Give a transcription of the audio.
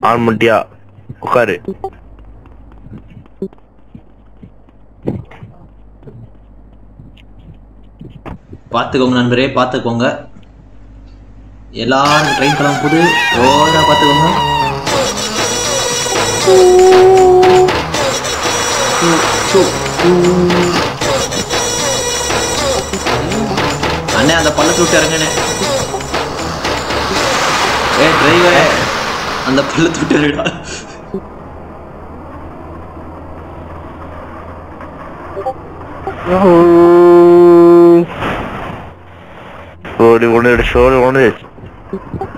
on பண்ணிட்டியா உட்காரு பார்த்துக்கோங்க நண்பரே பார்த்துக்கோங்க எல்லாரும் ட்ரெயின் கிளம்பும் போது ரோடா பார்த்துக்கோங்க அண்ணே அந்த பள்ளத்தை விட்டு இறங்கண்ணே ஏ டிரைவர் அந்த பள்ளத்தை விட்டு இறங்குடா ஓடி ஒன்று ஓடி ஒன்று